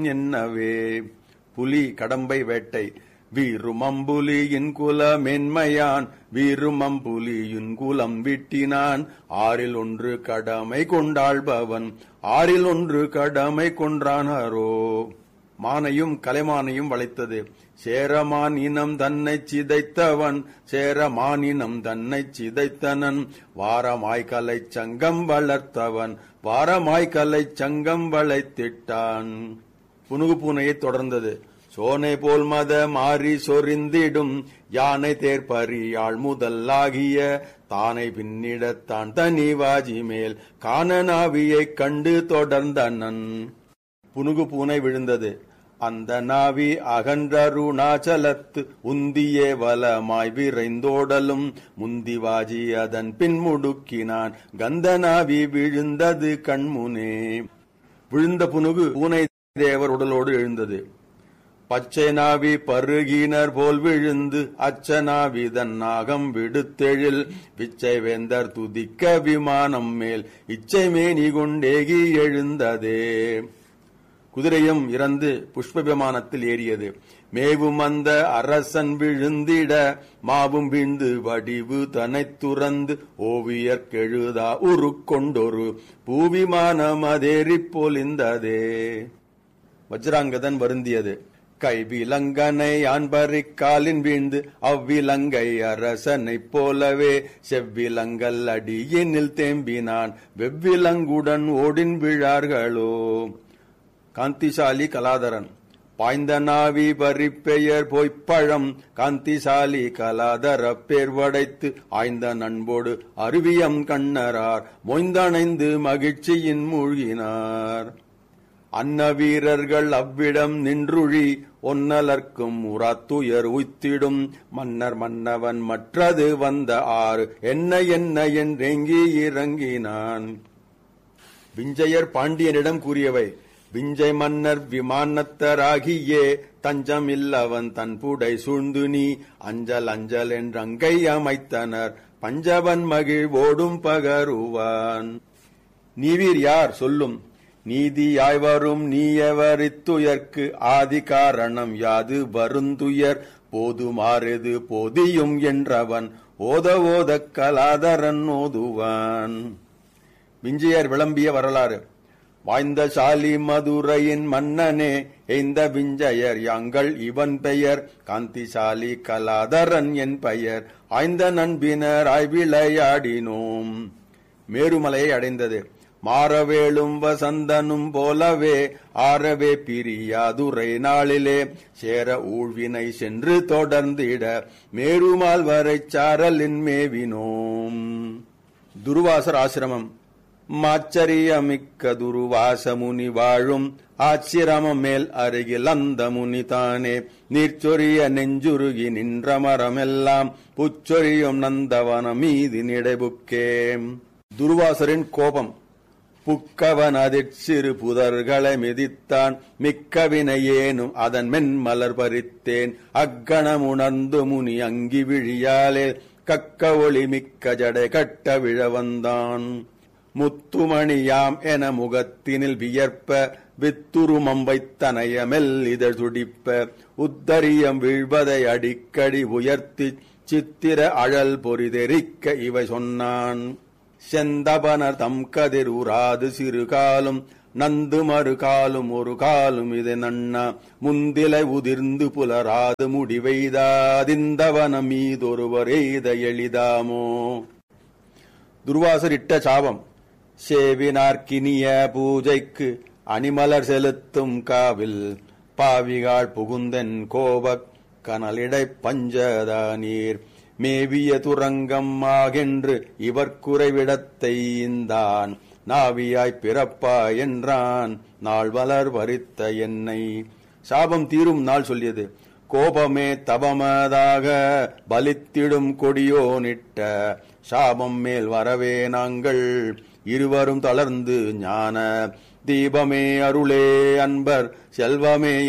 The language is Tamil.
என்னவே புலி கடம்பை வேட்டை வீருமம்புலியின் குல மென்மையான் வீருமம்புலியின் குலம் விட்டினான் ஆறில் ஒன்று கடமை கொண்டாள்பவன் ஆறில் ஒன்று கடமை கொன்றானரோ மானையும் கலைமானையும் வளைத்தது சேரமான் இனம் தன்னை சிதைத்தவன் சேரமான் இனம் தன்னை சிதைத்தனன் வாரமாய் கலை சங்கம் வளர்த்தவன் வாரமாய் கலை சங்கம் வளைத்திட்டான் புனுகு பூனையை தொடர்ந்தது சோனை போல் மத மாறி சொரிந்திடும் யானை தேர்ப்பறியாள் முதல்லாகிய தானை பின்னிடத்தான் தனி வாஜி மேல் காணனாவியைக் கண்டு தொடர்ந்தனன் புனுகு பூனை விழுந்தது அந்த நாவி அகன்றருணாச்சலத்து உந்தியே வலமாய் விரைந்தோடலும் முந்திவாஜி அதன் பின் முடுக்கினான் கந்த நாவி விழுந்தது கண்முனே விழுந்த புனுகு பூனை தேவர் உடலோடு எழுந்தது பச்சை நாவி பருகினர் போல் விழுந்து அச்சனாவி தன் நாகம் விடுத்தெழில் விச்சை வேந்தர் துதிக்க விமானம் மேல் இச்சை மேனி கொண்டேகி எழுந்ததே குதிரையும் இறந்து புஷ்ப விமானத்தில் ஏறியது மேவும் அந்த அரசன் விழுந்திட மாவும் வீழ்ந்து வடிவு தனை துறந்து ஓவியர் கெழுதா உருக்கொண்டொரு பூவிமானம் அதேறிப் பொலிந்ததே வஜ்ராங்கதன் வருந்தியது கைவிலங்கனை ஆண்பறிக்காலின் வீழ்ந்து அவ்விலங்கை அரசனைப் போலவே செவ்விலங்கல் அடியினில் தேம்பினான் வெவ்விலங்குடன் ஓடின் விழார்களோ காந்திசாலி கலாதரன் பாய்ந்த நாவி பறிப்பெயர் பொய்ப்பழம் காந்திசாலி கலாதர பேர் வடைத்து ஆய்ந்த நண்போடு அருவியம் கண்ணரார் மொய்ந்தணைந்து மகிழ்ச்சியின் மூழ்கினார் அன்ன வீரர்கள் அவ்விடம் நின்றுழி ஒன்னலர்க்கும் உராத்துயர் உய்த்திடும் மன்னர் மன்னவன் மற்றது வந்த ஆறு என்ன என்ன என்றெங்கி இறங்கினான் விஞ்சையர் பாண்டியனிடம் கூறியவை விஞ்சை மன்னர் விமானத்தராகியே தஞ்சம் இல்லவன் தன் புடை சூழ்ந்து நீ அஞ்சல் அஞ்சல் என்றங்கை அமைத்தனர் பஞ்சவன் மகிழ் ஓடும் பகருவான் நீவீர் யார் சொல்லும் நீதியாய் வரும் நீயவரித்துயர்க்கு ஆதி காரணம் யாது வருந்துயர் போதுமாறுது போதியும் என்றவன் ஓத ஓத கலாதரன் ஓதுவான் விஞ்சையர் விளம்பிய வரலாறு வாய்ந்த சாலி மதுரையின் மன்னனே எய்ந்த விஞ்சையர் யாங்கள் இவன் பெயர் காந்திசாலி கலாதரன் என் பெயர் ஆய்ந்த நண்பினர் விளையாடினோம் மேருமலையை அடைந்தது மாறவேளும் வசந்தனும் போலவே ஆரவே பிரியாதுரை நாளிலே சேர ஊழ்வினை சென்று தொடர்ந்திட மேருமால் வரை சாரலின் மேவினோம் துருவாசர் ஆசிரமம் மாச்சரியமிக்க துருவாச முனி வாழும் ஆச்சிரமம் மேல் அருகில் அந்த முனி தானே நீர்ச்சொரிய நெஞ்சுருகி நின்ற மரமெல்லாம் புச்சொரியும் நந்தவன மீதி நிடைபுக்கே துருவாசரின் கோபம் புக்கவன் அதிற் சிறு புதர்களை மிதித்தான் மிக்கவினையேனும் அதன் மென்மலர் பறித்தேன் அக்கணம் உணர்ந்து முனி அங்கி விழியாலே கக்க ஒளி மிக்க ஜடை கட்ட விழ வந்தான் முத்துமணியாம் என முகத்தினில் வியர்ப்ப வித்துருமம் வைத்தனைய மெல்லிதழ் துடிப்ப உத்தரியம் வீழ்வதை அடிக்கடி உயர்த்தி சித்திர அழல் பொறிதெரிக்க இவை சொன்னான் செந்தபனர் தம் கதிர் உராது சிறு காலும் நந்து மறு காலும் ஒரு காலும் இதை நன்னா முந்திலை உதிர்ந்து புலராது முடிவெய்தாதிந்தவன மீதொருவர் எய்த எளிதாமோ துர்வாசர் இட்ட சாபம் சேவினார்க்கினிய பூஜைக்கு அணிமலர் செலுத்தும் காவில் பாவிகாள் புகுந்தன் கோபக் கனலிடை பஞ்சதா நீர் மேவிய துரங்கம் ஆகென்று இவர் குறைவிடத்தை இந்தான் நாவியாய் பிறப்பா என்றான் நாள் வளர் வரித்த என்னை சாபம் தீரும் நாள் சொல்லியது கோபமே தபமதாக பலித்திடும் கொடியோனிட்ட சாபம் மேல் வரவே நாங்கள் இருவரும் தளர்ந்து ஞான தீபமே அருளே அன்பர் செல்வமே